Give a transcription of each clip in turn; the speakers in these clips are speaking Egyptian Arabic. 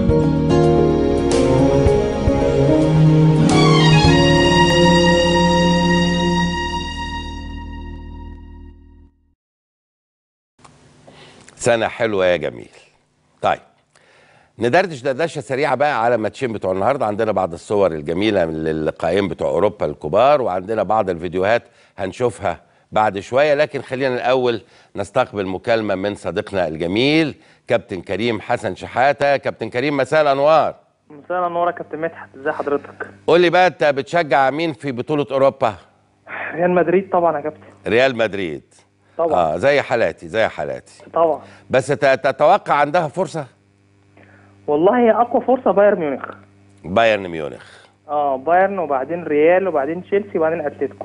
سنة حلوة يا جميل طيب ندردش دردشة سريعة بقى على ماتشين بتوع النهاردة عندنا بعض الصور الجميلة من اللقاءين بتوع أوروبا الكبار وعندنا بعض الفيديوهات هنشوفها بعد شوية لكن خلينا الأول نستقبل مكالمة من صديقنا الجميل كابتن كريم حسن شحاتة كابتن كريم مساء الأنوار مساء النور يا كابتن مدحت ازي حضرتك قول لي بقى أنت بتشجع مين في بطولة أوروبا ريال مدريد طبعا يا كابتن ريال مدريد طبعا اه زي حالاتي زي حالاتي طبعا بس ت- تتوقع عندها فرصة والله هي اقوى فرصه بايرن ميونخ بايرن ميونخ اه بايرن وبعدين ريال وبعدين تشيلسي وبعدين اتلتيكو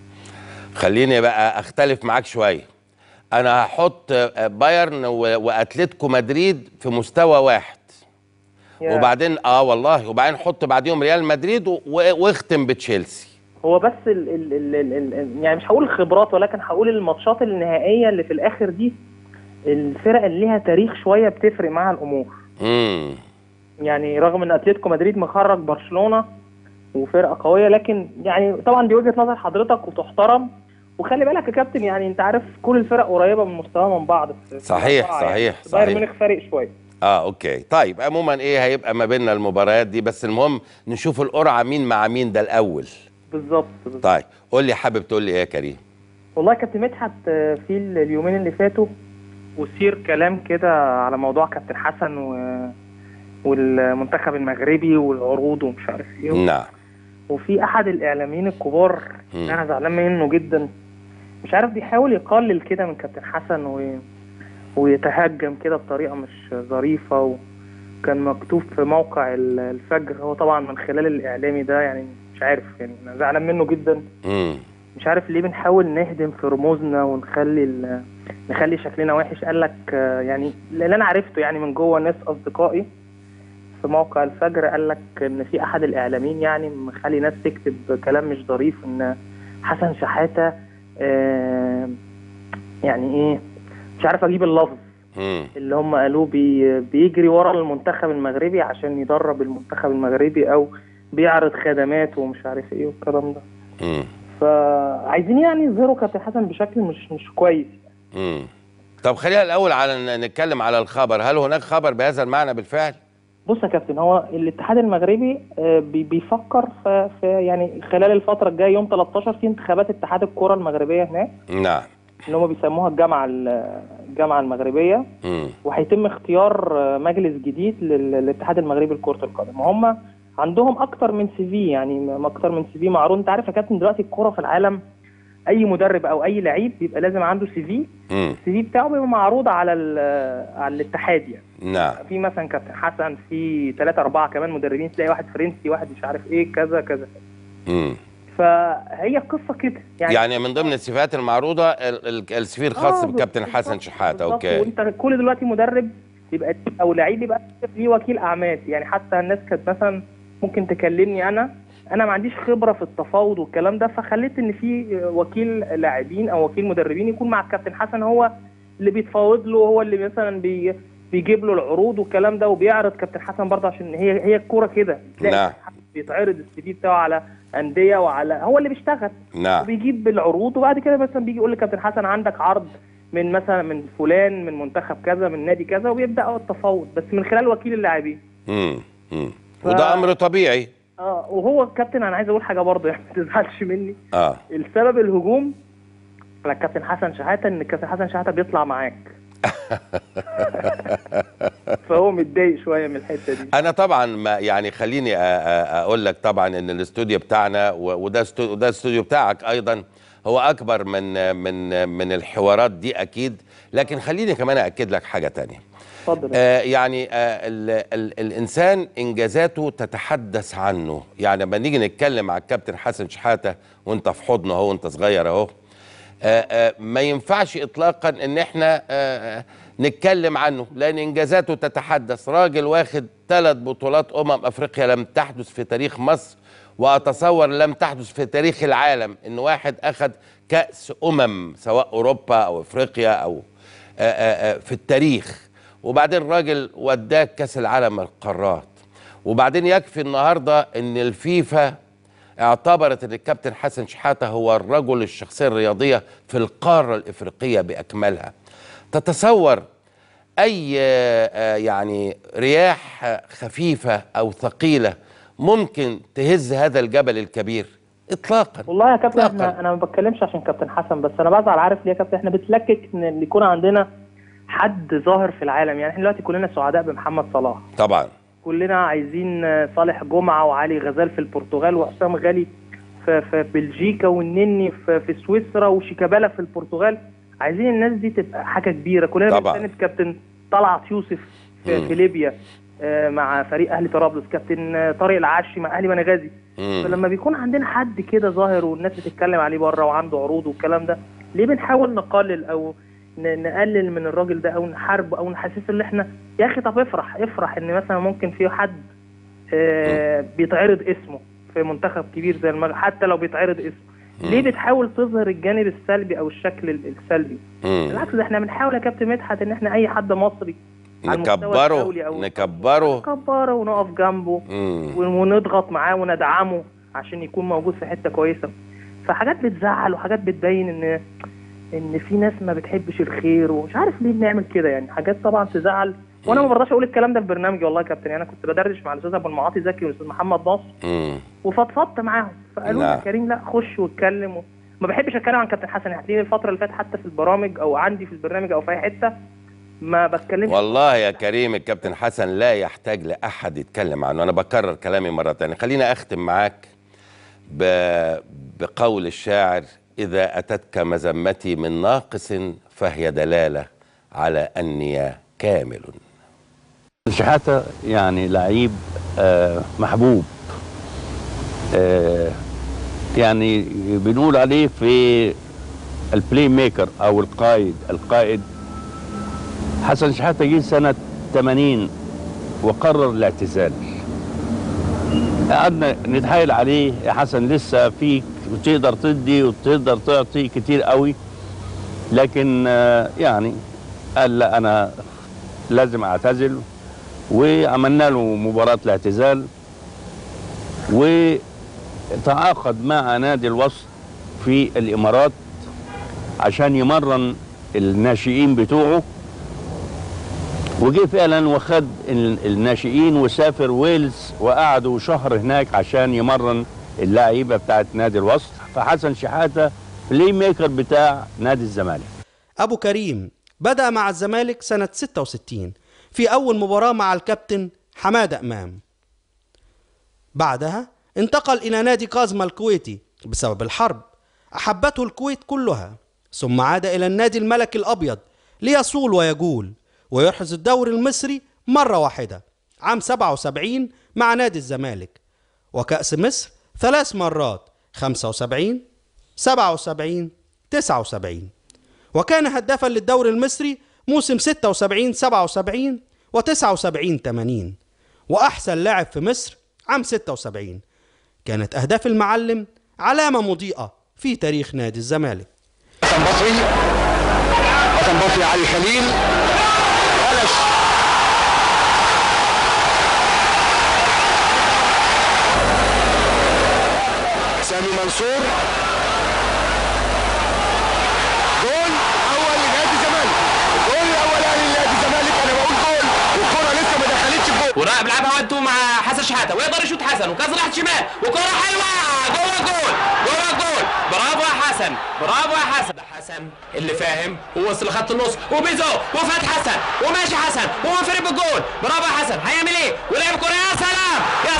خليني بقى اختلف معاك شويه انا هحط آه، بايرن و- واتلتيكو مدريد في مستوى واحد يا- وبعدين اه والله وبعدين حط بعديهم ريال مدريد و- و- واختم بتشيلسي هو بس ال ال ال ال ال يعني مش هقول الخبرات ولكن هقول الماتشات النهائيه اللي في الاخر دي الفرق اللي ليها تاريخ شويه بتفرق معاها الامور امم يعني رغم ان اتلتيكو مدريد مخرج برشلونه وفرقه قويه لكن يعني طبعا دي وجهه نظر حضرتك وتحترم وخلي بالك يا كابتن يعني انت عارف كل الفرق قريبه من مستواها من بعض في- في صحيح، الموضوع يعني. صحيح، بايرن صحيح. ميونخ فارق شويه اه اوكي طيب عموما ايه هيبقى ما بيننا المباريات دي بس المهم نشوف القرعه مين مع مين ده الاول بالظبط بالظبط. طيب قول لي حابب تقول لي ايه يا كريم والله يا كابتن مدحت آه، في ال- اليومين اللي فاتوا وثير كلام كده على موضوع كابتن حسن و... والمنتخب المغربي والعروض ومش عارف ايه نعم وفي احد الاعلاميين الكبار مم. اللي انا زعلان منه جدا مش عارف بيحاول يقلل كده من كابتن حسن و... ويتهجم كده بطريقه مش ظريفه وكان مكتوب في موقع ال- الفجر هو طبعا من خلال الاعلامي ده يعني مش عارف يعني انا زعلان منه جدا امم مش عارف ليه بنحاول نهدم في رموزنا ونخلي ال... نخلي شكلنا وحش قال لك آه، يعني اللي انا عرفته يعني من جوه ناس اصدقائي في موقع الفجر قال لك ان في احد الاعلاميين يعني مخلي ناس تكتب كلام مش ظريف ان حسن شحاته آه، يعني ايه مش عارف اجيب اللفظ امم اللي هم قالوه بي بيجري ورا المنتخب المغربي عشان يدرب المنتخب المغربي او بيعرض خدمات ومش عارف ايه والكلام ده امم فعايزين يعني يظهروا كابتن حسن بشكل مش مش كويس امم طب خلينا الاول على ن- نتكلم على الخبر هل هناك خبر بهذا المعنى بالفعل بص يا كابتن هو الاتحاد المغربي آه، بي- بيفكر في, في يعني خلال الفتره الجايه يوم 13 في انتخابات اتحاد الكره المغربيه هناك نعم اللي هم بيسموها الجامعه ال- الجامعه المغربيه امم وهيتم اختيار آه، مجلس جديد لل- للاتحاد المغربي لكره القدم وهم عندهم اكتر من سي في يعني م- اكتر من سي في معروض انت عارف يا كابتن دلوقتي الكره في العالم اي مدرب او اي لعيب بيبقى لازم عنده سي في امم السي في بتاعه بيبقى معروض على ال- على الاتحاد يعني نعم في مثلا كابتن حسن في ثلاثة أربعة كمان مدربين تلاقي واحد فرنسي واحد مش عارف إيه كذا كذا امم فهي القصة كده يعني, يعني من ضمن الصفات المعروضه ال- ال- السفير الخاص آه، بكابتن بالظبط، حسن شحاته بالظبط. اوكي وأنت كل دلوقتي مدرب يبقى أو لعيب يبقى ليه وكيل أعمال يعني حتى الناس كانت مثلا ممكن تكلمني أنا أنا ما عنديش خبرة في التفاوض والكلام ده فخليت إن في وكيل لاعبين أو وكيل مدربين يكون مع الكابتن حسن هو اللي بيتفاوض له هو اللي مثلا بي بيجيب له العروض والكلام ده وبيعرض كابتن حسن برضه عشان هي هي الكوره كده تلاقي نعم. كابتن حسن بيتعرض السي في بتاعه على انديه وعلى هو اللي بيشتغل نعم وبيجيب العروض وبعد كده مثلا بيجي يقول لكابتن حسن عندك عرض من مثلا من فلان من منتخب كذا من نادي كذا وبيبدا هو التفاوض بس من خلال وكيل اللاعبين امم امم ف- وده امر طبيعي اه وهو الكابتن انا عايز اقول حاجه برضه يعني ما تزعلش مني اه السبب الهجوم على الكابتن حسن شحاته ان الكابتن حسن شحاته بيطلع معاك فهو متضايق شويه من الحته دي انا طبعا ما يعني خليني أ- أ- اقول لك طبعا ان الاستوديو بتاعنا و- وده استو- وده الاستوديو بتاعك ايضا هو اكبر من من من الحوارات دي اكيد لكن خليني كمان اكد لك حاجه تانية اتفضل آه يعني آه ال ال الانسان انجازاته تتحدث عنه يعني لما نيجي نتكلم على الكابتن حسن شحاته وانت في حضنه اهو وانت صغير اهو آه، آه، ما ينفعش اطلاقا ان احنا آه، آه، نتكلم عنه لان انجازاته تتحدث راجل واخد ثلاث بطولات امم افريقيا لم تحدث في تاريخ مصر واتصور لم تحدث في تاريخ العالم ان واحد اخذ كاس امم سواء اوروبا او افريقيا او آه، آه، آه، في التاريخ وبعدين الراجل وداك كاس العالم القارات وبعدين يكفي النهارده ان الفيفا اعتبرت ان الكابتن حسن شحاته هو الرجل الشخصيه الرياضيه في القاره الافريقيه باكملها تتصور اي آه، يعني رياح خفيفه او ثقيله ممكن تهز هذا الجبل الكبير اطلاقا والله يا كابتن إطلاقاً. احنا انا ما بتكلمش عشان كابتن حسن بس انا بزعل عارف ليه يا كابتن احنا بتلكك ان إن يكون عندنا حد ظاهر في العالم يعني احنا دلوقتي كلنا سعداء بمحمد صلاح طبعا كلنا عايزين آه، صالح جمعه وعلي غزال في البرتغال وحسام غالي في, في بلجيكا والنني في, في سويسرا وشيكابالا في البرتغال عايزين الناس دي تبقى حاجه كبيره كلنا طبعاً. بنستند كابتن طلعت يوسف في, مم. في ليبيا آه، مع فريق اهلي طرابلس كابتن آه، طارق العشي مع اهلي بنغازي مم. فلما بيكون عندنا حد كده ظاهر والناس بتتكلم عليه بره وعنده عروض والكلام ده ليه بنحاول نقلل او ن- نقلل من الراجل ده او نحاربه او نحسسه ان احنا يا اخي طب افرح افرح ان مثلا ممكن في حد آه بيتعرض اسمه في منتخب كبير زي المغرب حتى لو بيتعرض اسمه ليه بتحاول تظهر الجانب السلبي او الشكل ال- السلبي مم. بالعكس ده احنا بنحاول يا كابتن مدحت ان احنا اي حد مصري على المستوى نكبره الدولي أو- نكبره نكبره ونقف جنبه مم. ونضغط معاه وندعمه عشان يكون موجود في حته كويسه فحاجات بتزعل وحاجات بتبين ان ان في ناس ما بتحبش الخير ومش عارف ليه بنعمل كده يعني حاجات طبعا تزعل وانا ما برضاش اقول الكلام ده في برنامجي والله يا كابتن يعني انا كنت بدردش مع الاستاذ ابو المعاطي زكي والاستاذ محمد ناصر مم. وفضفضت معاهم فقالوا لي نعم. يا كريم لا خش واتكلم و... ما بحبش اتكلم عن كابتن حسن هتلاقيني الفتره اللي فاتت حتى في البرامج او عندي في البرنامج او في اي حته ما بتكلمش والله يا كريم الكابتن حسن لا يحتاج لأحد يتكلم عنه أنا بكرر كلامي مرة تانية خليني أختم معاك ب... بقول الشاعر إذا أتتك مذمتي من ناقص فهي دلالة على أني كامل شحاتة يعني لعيب آه، محبوب آه، يعني بنقول عليه في البلاي ميكر او القائد القائد حسن شحاتة جه سنة 80 وقرر الاعتزال قعدنا نتحايل عليه يا حسن لسه فيك وتقدر تدي وتقدر تعطي كتير قوي لكن آه، يعني قال لا انا لازم اعتزل وعملنا له مباراة الاعتزال وتعاقد مع نادي الوسط في الإمارات عشان يمرن الناشئين بتوعه وجه فعلا وخد ال- الناشئين وسافر ويلز وقعدوا شهر هناك عشان يمرن اللعيبه بتاعت نادي الوسط فحسن شحاته بلاي ميكر بتاع نادي الزمالك أبو كريم بدأ مع الزمالك سنة 66 في أول مباراة مع الكابتن حمادة إمام بعدها انتقل إلى نادي كازما الكويتي بسبب الحرب أحبته الكويت كلها ثم عاد إلى النادي الملكي الأبيض ليصول ويجول ويحرز الدوري المصري مرة واحدة عام 77 مع نادي الزمالك وكأس مصر ثلاث مرات 75 77 79 وكان هدافا للدوري المصري موسم 76 77 و79 80 وأحسن لاعب في مصر عام 76 كانت أهداف المعلم علامة مضيئة في تاريخ نادي الزمالك حسن بصري حسن بصري علي خليل قلش سامي منصور جول اول لنادي الزمالك الجول الاولاني لنادي الزمالك انا بقول جول والكره لسه ما دخلتش الجول وراح بيلعبها وان تو مع حسن شحاته ويقدر يشوط حسن وكاس راحت شمال وكره حلوه جوه جول جوه جول برافو يا حسن برافو يا حسن ده حسن اللي فاهم ووصل لخط النص وبيزو وفات حسن وماشي حسن ومنفرد بالجول برافو يا حسن هيعمل ايه ولعب كره يا سلام يا